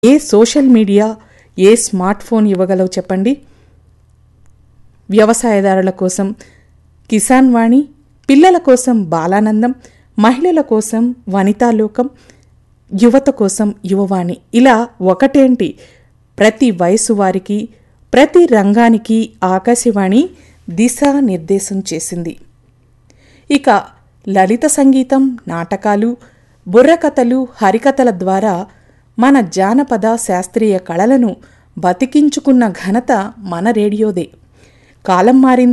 ఏ social media ఏ smart phone ఇవ్వగలవు చెప్పండి వ్యవసాయదారుల కోసం కిసాన్ వాణి పిల్లల కోసం బాలానందం మహిళల కోసం వనితాలోకం యువత కోసం యువవాణి ఇలా ఒకటేంటి ప్రతి వయసు వారికి ప్రతి రంగానికి ఆకాశవాణి దిశానిర్దేశం చేసింది ఇక లలిత సంగీతం నాటకాలు బుర్రకథలు హరికథల ద్వారా మన జానపద శాస్త్రీయ కళలను బతికించుకున్న ఘనత మన రేడియోదే కాలం మారింది